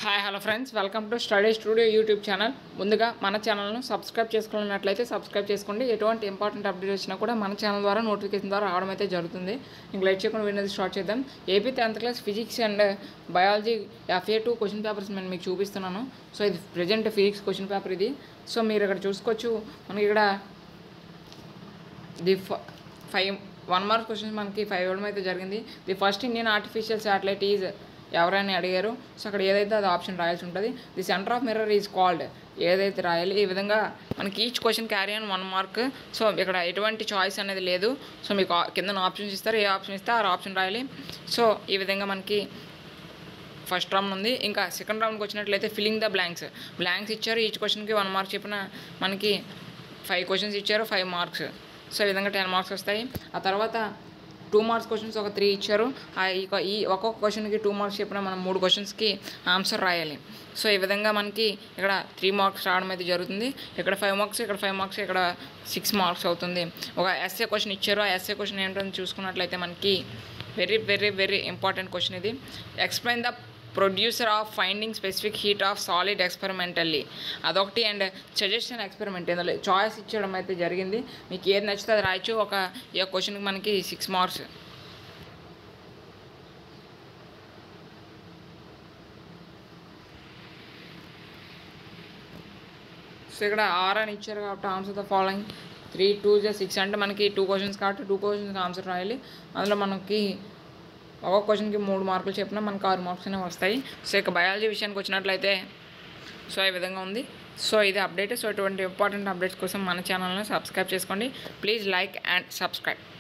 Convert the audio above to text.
hi hello friends welcome to study studio YouTube channel ముందుగా మన ఛానల్ను సబ్స్క్రైబ్ చేసుకున్నట్లయితే సబ్స్క్రైబ్ చేసుకోండి ఎటువంటి ఇంపార్టెంట్ అప్డేట్ వచ్చినా కూడా మన ఛానల్ ద్వారా నోటిఫికేషన్ ద్వారా రావడం అయితే జరుగుతుంది ఇంక లైట్ చేయకుండా విన్నది స్టార్ట్ చేద్దాం AP tenth class physics and biology FA two question papers నేను మీకు చూపిస్తున్నాను సో ఇది ప్రజెంట్ ఫిజిక్స్ క్వశ్చన్ పేపర్ ఇది సో మీరు ఇక్కడ చూసుకోవచ్చు మనకి ఇక్కడ the five one mark questions మనకి ఫైవ్ ఇవ్వడం అయితే జరిగింది the first Indian artificial satellite is ఎవరైనా అడిగారు సో అక్కడ ఏదైతే అది ఆప్షన్ రాయాల్సి ఉంటుంది the centre of mirror is called ఏదైతే రాయాలి ఈ విధంగా మనకి each question carry on one mark so ఇక్కడ ఎటువంటి చాయిస్ అనేది లేదు సో మీకు ఆ- కింద ఆప్షన్స్ ఇస్తారు ఏ ఆప్షన్ ఇస్తే ఆ ఆప్షన్ రాయాలి సో ఈ విధంగా మనకి ఫస్ట్ రౌండ్ ఉంది ఇంకా సెకండ్ రౌండ్కి వచ్చినట్లయితే ఫిల్లింగ్ ద బ్లాంక్స్ బ్లాంక్స్ ఇచ్చారు ఈచ్ క్వశ్చన్కి వన్ మార్క్ చెప్పిన మనకి ఫైవ్ క్వశ్చన్స్ ఇచ్చారు ఫైవ్ మార్క్స్ సో ఈ విధంగా టెన్ మార్క్స్ వస్తాయి ఆ తర్వాత టూ మార్క్స్ క్వశ్చన్స్ ఒక త్రీ ఇచ్చారు ఆ ఈ కొ- ఈ ఒక్కొక్క క్వశ్చన్కి టూ మార్క్స్ చెప్పిన మనం మూడు క్వశ్చన్స్కి ఆన్సర్ రాయాలి సో ఈ విధంగా మనకి ఇక్కడ త్రీ మార్క్స్ రావడం అయితే జరుగుతుంది ఇక్కడ ఫైవ్ మార్క్స్ ఇక్కడ ఫైవ్ మార్క్స్ ఇక్కడ సిక్స్ మార్క్స్ అవుతుంది ఒక ఎస్ఏ క్వశ్చన్ ఇచ్చారు ఆ ఎస్ఏ క్వశ్చన్ ఏంటని చూసుకున్నట్లయితే మనకి very very very important question ఇది explain the producer of finding specific heat of solid experimentally అదొకటి అండ్ సజెషన్ ఎక్స్పెరిమెంట్ ఇందులో చాయిస్ ఇచ్చడం అయితే జరిగింది మీకు ఏది నచ్చితే అది రాయొచ్చు ఒక ఏ క్వశ్చన్కి మనకి సిక్స్ మార్క్స్ సో ఇక్కడ ఆర్ అని ఇచ్చారు కాబట్టి answer the following three two జా సిక్స్ అంటే మనకి టూ క్వశ్చన్స్ కాబట్టి టూ క్వశ్చన్స్కి ఆన్సర్ రాయాలి అందులో మనకి ఒక్కొక్క క్వశ్చన్కి మూడు మార్కులు చెప్పినా మనకు ఆరు మార్క్స్ అనేవి వస్తాయి సో ఇక బయాలజీ విషయానికి వచ్చినట్లయితే సో ఈ విధంగా ఉంది సో ఇది అప్డేట్ సో ఇటువంటి ఇంపార్టెంట్ అప్డేట్స్ కోసం మన ఛానల్ని సబ్స్క్రైబ్ చేసుకోండి ప్లీజ్ లైక్ అండ్ సబ్స్క్రైబ్